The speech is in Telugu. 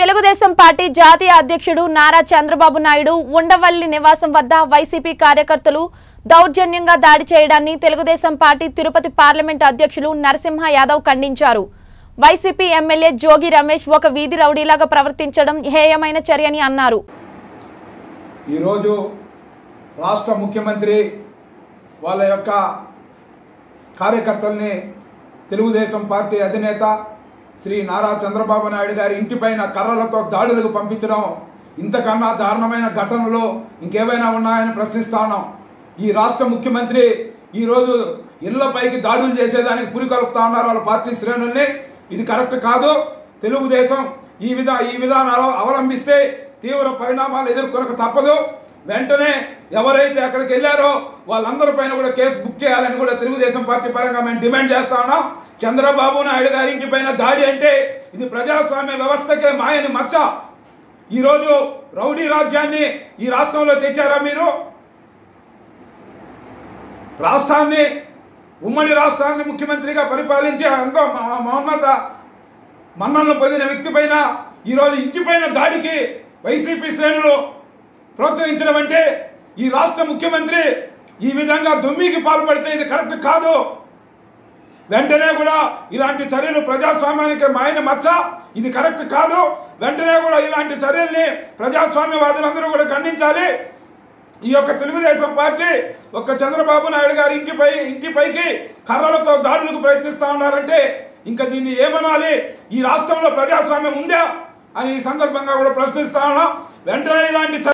తెలుగుదేశం పార్టీ జాతీయ అధ్యక్షుడు నారా చంద్రబాబు నాయుడు ఉండవల్లి నివాసం వద్ద వైసీపీ కార్యకర్తలు దౌర్జన్యంగా దాడి చేయడాన్ని తెలుగుదేశం పార్టీ తిరుపతి పార్లమెంట్ అధ్యక్షులు నరసింహ యాదవ్ ఖండించారు వైసీపీ ఎమ్మెల్యే జోగి రమేష్ ఒక వీధి రౌడీలాగా ప్రవర్తించడం హేయమైన చర్యని అన్నారు ఈరోజు రాష్ట్ర ముఖ్యమంత్రి వాళ్ళ యొక్క కార్యకర్తల్ని తెలుగుదేశం పార్టీ అధినేత శ్రీ నారా చంద్రబాబు నాయుడు గారి ఇంటిపైన కర్రలతో దాడులకు పంపించడం ఇంతకన్నా దారుణమైన ఘటనలు ఇంకేమైనా ఉన్నాయని ప్రశ్నిస్తా ఉన్నాం ఈ రాష్ట్ర ముఖ్యమంత్రి ఈరోజు ఇళ్లపైకి దాడులు చేసేదానికి పురికొల్పుతా ఉన్నారు వాళ్ళ పార్టీ శ్రేణుల్ని ఇది కరెక్ట్ కాదు తెలుగుదేశం ఈ విధ ఈ విధానాలు అవలంబిస్తే తీవ్ర పరిణామాలు ఎదుర్కొనక తప్పదు వెంటనే ఎవరైతే అక్కడికి వెళ్ళారో వాళ్ళందరి పైన కూడా కేసు బుక్ చేయాలని కూడా తెలుగుదేశం పార్టీ పరంగా మేము డిమాండ్ చేస్తా ఉన్నాం చంద్రబాబు నాయుడు గారి ఇంటి పైన దాడి అంటే ఇది ప్రజాస్వామ్య వ్యవస్థకే మాయని మచ్చ ఈరోజు రౌడీ రాజ్యాన్ని ఈ రాష్ట్రంలో తెచ్చారా మీరు రాష్ట్రాన్ని ఉమ్మడి రాష్ట్రాన్ని ముఖ్యమంత్రిగా పరిపాలించే ఎంతో మ- మహోన్నత మన్నలను పొందిన వ్యక్తి పైన ఈరోజు ఇంటిపైన దాడికి వైసీపీ శ్రేణులు ప్రోత్సహించడం అంటే ఈ రాష్ట్ర ముఖ్యమంత్రి ఈ విధంగా దుమ్మికి పాల్పడితే ఇది కరెక్ట్ కాదు వెంటనే కూడా ఇలాంటి చర్యలు ప్రజాస్వామ్యానికి మాయన మచ్చ ఇది కరెక్ట్ కాదు వెంటనే కూడా ఇలాంటి చర్యల్ని ప్రజాస్వామ్యవాదులందరూ కూడా ఖండించాలి ఈ యొక్క తెలుగుదేశం పార్టీ ఒక్క చంద్రబాబు నాయుడు గారి ఇంటిపై ఇంటిపైకి కర్రలతో దాడులకు ప్రయత్నిస్తా ఉన్నారంటే ఇంకా దీన్ని ఏమనాలి ఈ రాష్ట్రంలో ప్రజాస్వామ్యం ఉందా అని ఈ సందర్భంగా కూడా ప్రశ్నిస్తా ఉన్నాం వెంటనే ఇలాంటి చర్య-